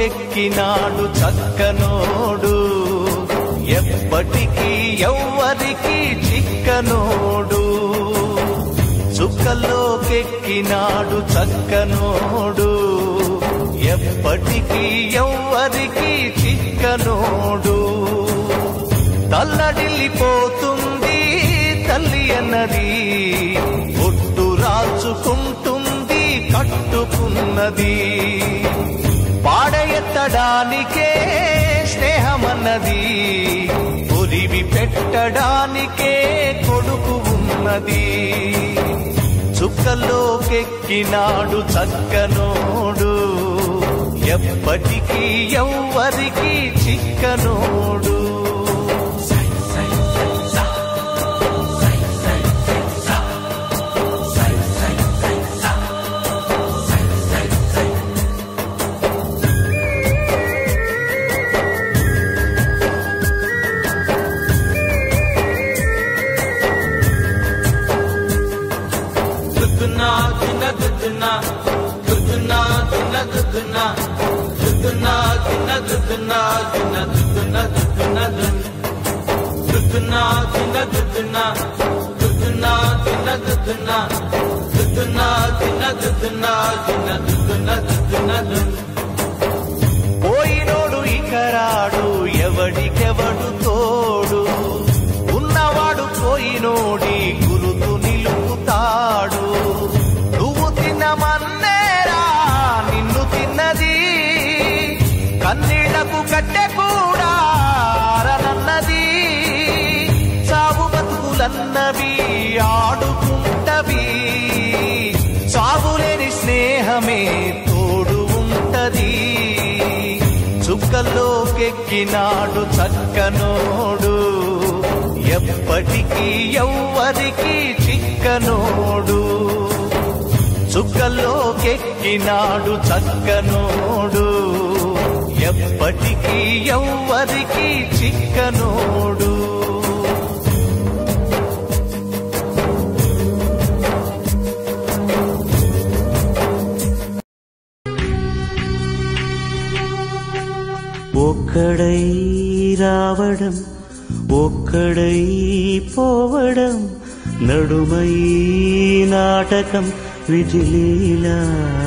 చుక్కల్లోకెక్కినాడు చక్కనోడు ఎప్పటికీ ఎవ్వరికి చిక్కనోడు చుక్కల్లోకెక్కినాడు చక్కనోడు ఎప్పటికీ ఎవ్వరికి చిక్కనోడు తల్లడిల్లిపోతుంది తల్లి అన్నది ఒట్టు రాచుకుంటుంది కట్టుకున్నది పాడెత్తడానికే స్నేహమన్నది పొరివి పెట్టడానికే కొడుకు ఉన్నది చుక్కల్లోకెక్కినాడు చక్కనోడు ఎప్పటికీ ఎవ్వరికి చిక్కనోడు దుద్దునా దిన దుద్దునా దుద్దునా దిన దుద్దునా దుద్దునా దిన దుద్దునా దిన దుద్దునా దుద్దునా దుద్దునా దిన దుద్దునా దుద్దునా దిన దుద్దునా దుద్దునా దిన దుద్దునా దిన దుద్దునా దుద్దునా పోయినోడు ఇకరాడు ఎవడికెవడు తోడు ఉన్నవాడు పోయినోడి గురుతు నిలుపుతాడు నువ్వు తిన్నమన్నేరా నిన్ను తిన్నది కన్నీళ్లకు కట్టె కూడా ఆరనన్నది చావు బతుకులన్నవి ఆడుకుంటవి చావులేని స్నేహమే తోడు ఉంటది చుక్కల్లోకెక్కినాడు చక్కనోడు ఎప్పటికీ ఎవ్వరికి చిక్కనోడు చుక్కల్లోకెక్కినాడు చక్కనోడు ఎప్పటికీ ఎవ్వరికి చిక్కనోడు ఒక్కడై రావడం ఒక్కడై పోవడం నడుమై నాటకం విజిలీలా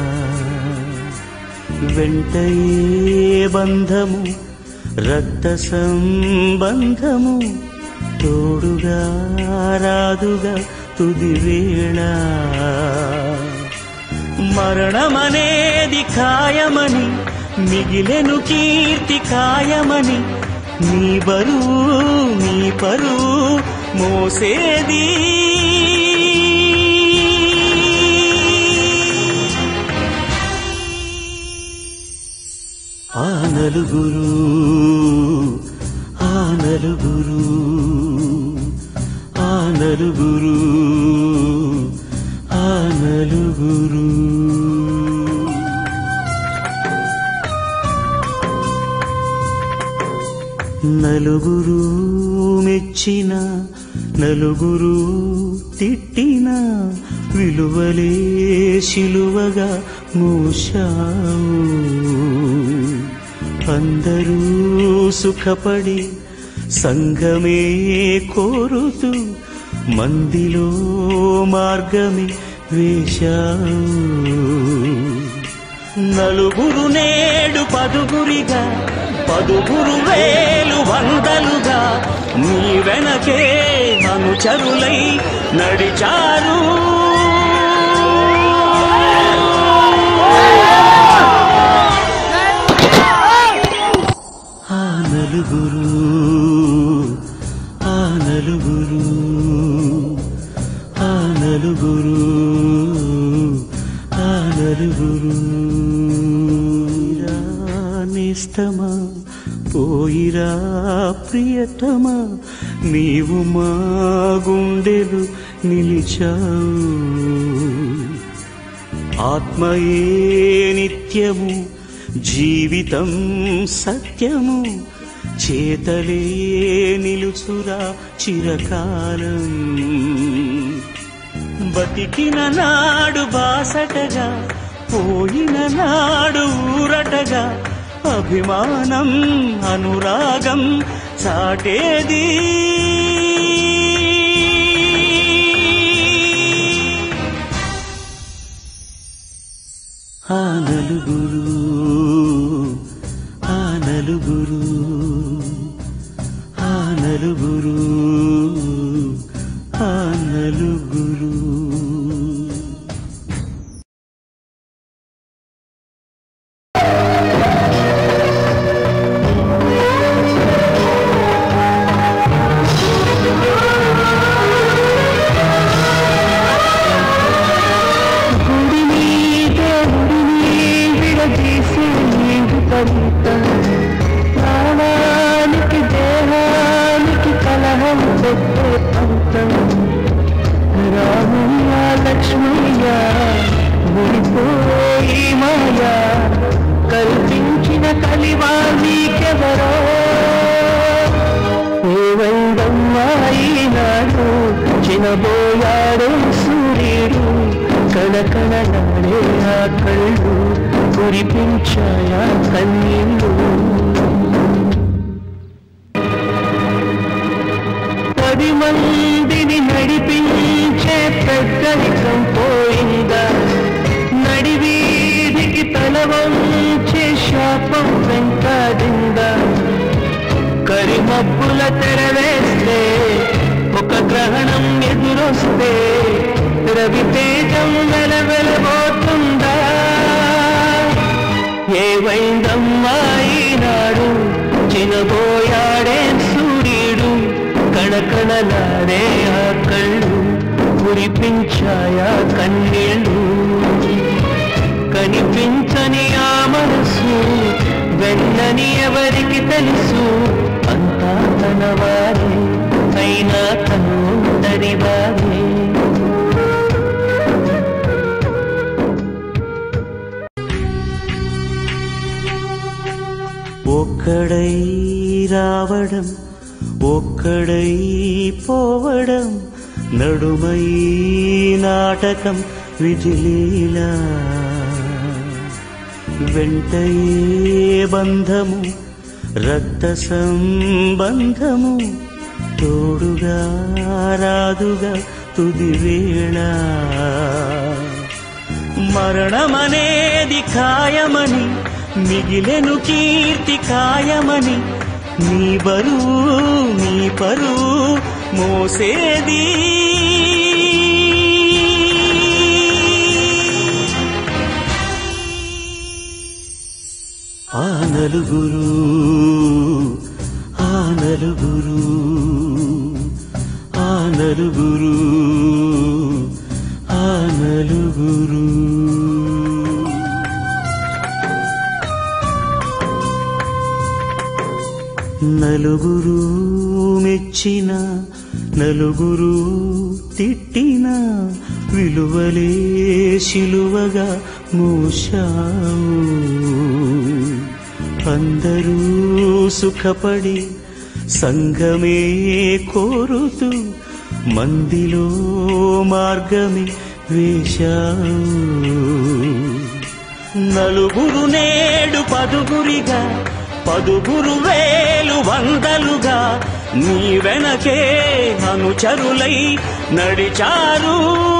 వెంటయే బంధము రక్త సంబంధము తోడుగా రాదుగా తుది వేళ మరణమనేది ఖాయమని మిగిలెను కీర్తి ఖాయమని నీ బరువు నీ పరువు మోసేది ఆ నలుగురు ఆ నలుగురు ఆ నలుగురు ఆ నలుగురు నలుగురు మెచ్చిన నలుగురు తిట్టిన విలువలే శిలువగా మూశావు అందరూ సుఖపడి సంఘమే కోరుతూ మందిలో మార్గమే వేశావు నలుగురు నేడు పదుగురిగా పదుగురు వేలు వందలుగా నీ వెనకే అనుచరులై నడిచారు ఆ నలుగురు ఆ నలుగురు ఆ నలుగురు ఆ నలుగురు నిస్తమా పోయిరా ప్రియతమా నీవు మా గుండెలు నిలిచావు ఆత్మయే నిత్యము జీవితం సత్యము చేతలే నిలుచురా చిరకాలం బతికిన నాడు బాసటగా పోయిన నాడు ఊరటగా అభిమానం అనురాగం చాటేది ఆ నలుగురు ఆ నలుగురు ఆ నలుగురు ఆ నలుగురు గుడిని దేవుడిని విడదీసి నీవు కవిత ప్రాణానికి దేహానికి కలహం పెట్టే పంతం రామయ్య లక్ష్మయ్య ముడిపోయి మాయా కల్పించిన కలివా నీకెవరో ఏవైందమ్మాయినాడు చినబోయాడు సూర్యుడు కణకణలాడే ఆ కళ్ళు కురిపించాయా కన్నీళ్ళు పది మందిని నడిపించే పెద్దరికం పోయిందా నడివీధికి తల వంచే శాపం వెంటాడిందా కరిమబ్బుల తెరవేస్తే ఒక గ్రహణం ఎదురొస్తే రవి తేజం వెలవెలబోతుందా ఏవైందమ్మాయినాడు చినబోయాడే సూర్యుడు కణకణలాడే ఆ కళ్ళు కురిపించాయా కన్నీళ్ళు కనిపించని ఆ మనసు వెళ్ళని ఎవరికి తెలుసు అంతా తన వారే అయినా తను ఒంటరి వారే ఒక్కడై రావడం ఒక్కడై పోవడం నడుమై నాటకం విజిలీలా వెంటయే బంధము రక్త సంబంధము తోడుగా రాదుగా తుది వేళ మరణమనేది ఖాయమని మిగిలెను కీర్తి ఖాయమని నీ బరువు నీ పరువు మోసేది ఆ నలుగురు ఆ నలుగురు ఆ నలుగురు ఆ నలుగురు నలుగురు మెచ్చిన నలుగురు తిట్టిన విలువలే శిలువగా మూశావు అందరూ సుఖపడి సంఘమే కోరుతూ మందిలో మార్గమే వేశావు నలుగురు నేడు పదుగురిగా పదుగురు వేలు వందలుగా నీ వెనకే అనుచరులై నడిచారు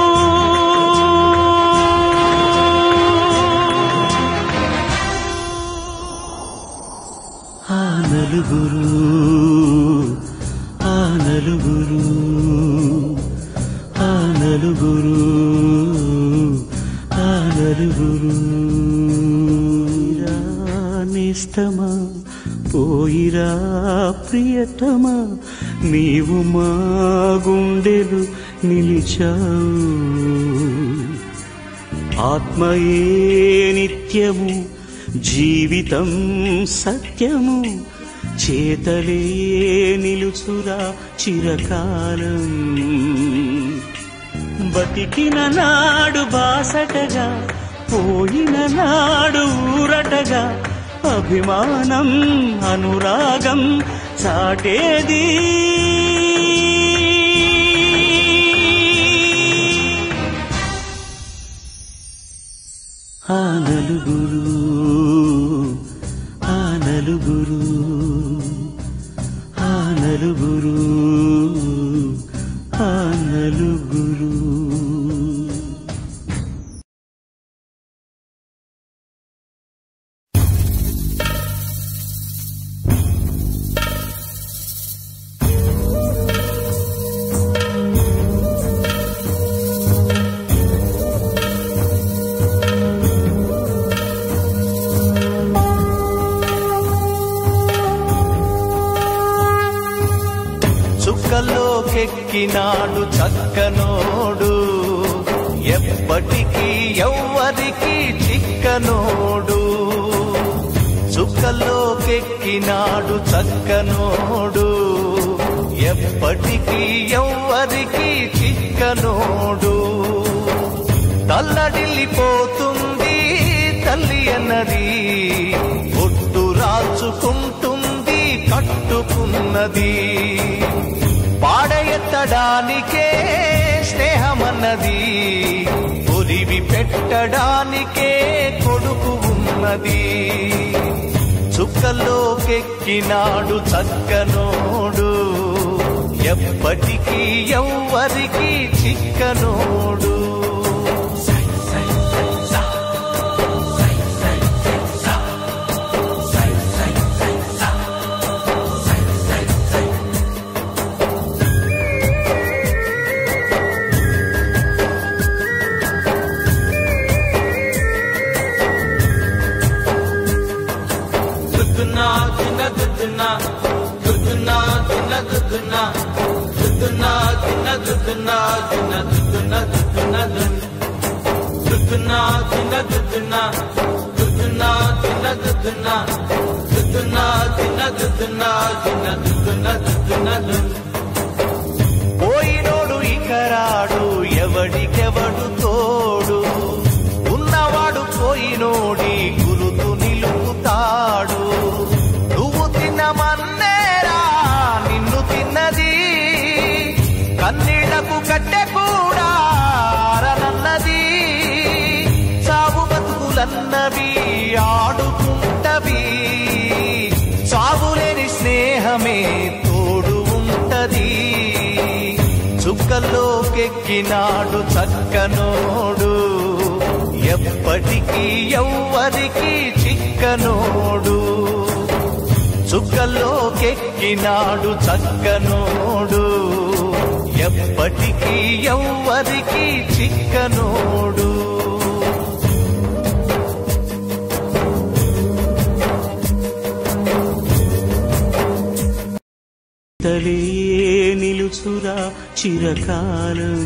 ఆ నలుగురు ఆ నలుగురు ఆ నలుగురు ఆ నలుగురు నేస్తమా పోయిరా ప్రియతమా నీవు మా గుండెలు నిలిచావు ఆత్మయే నిత్యము జీవితం సత్యము చేతలే నిలుచురా చిరకాలం బతికిన నాడు బాసటగా పోయిన నాడు ఊరటగా అభిమానం అనురాగం చాటేది ఆ నలుగురు ఆ చక్కనోడు ఎప్పటికీ ఎవ్వరికి చిక్కనోడు చుక్కలోకెక్కినాడు చక్కనోడు ఎప్పటికీ ఎవ్వరికి చిక్కనోడు తల్లడిల్లిపోతుంది తల్లి అన్నది ఒట్టు రాచుకుంటుంది కట్టుకున్నది పాడెత్తడానికే స్నేహమన్నది ఒలివి పెట్టడానికే కొడుకు ఉన్నది చుక్కల్లోకెక్కినాడు చక్కనోడు ఎప్పటికీ ఎవ్వరికి చిక్కనోడు దుద్దునా దిన దుద్దునా దుద్దునా దిన దుద్దునా దుద్దునా దిన దుద్దునా దిన దుద్దునా దుద్దునా దుద్దునా దిన దుద్దునా దుద్దునా దిన దుద్దునా దుద్దునా దిన దుద్దునా దిన దుద్దునా దుద్దునా పోయినోడు ఇకరాడు ఎవడికెవడు తోడు ఉన్నవాడు పోయినోడి గురుతు నిలుపుతాడు నువ్వు తిన్న మన్నేరా నిన్ను తిన్నది కన్నీళ్లకు కట్టె కూడా ఆరనన్నది చావు బతుకులన్నవి ఆడుకుంటవి చావులేని స్నేహమే తోడు ఉంటది చుక్కల్లోకెక్కినాడు చక్కనోడు ఎప్పటికీ ఎవ్వరికి చిక్కనోడు చుక్కల్లోకెక్కినాడు చక్కనోడు ఎప్పటికీ ఎవ్వరికి చిక్కనోడు తలే నిలుచురా చిరకాలం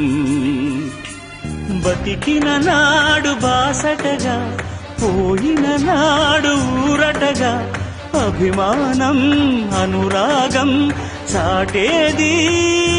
బతికిన నాడు బాసటగా పోయిన నాడు ఊరటగా అభిమానం అనురాగం చాటేది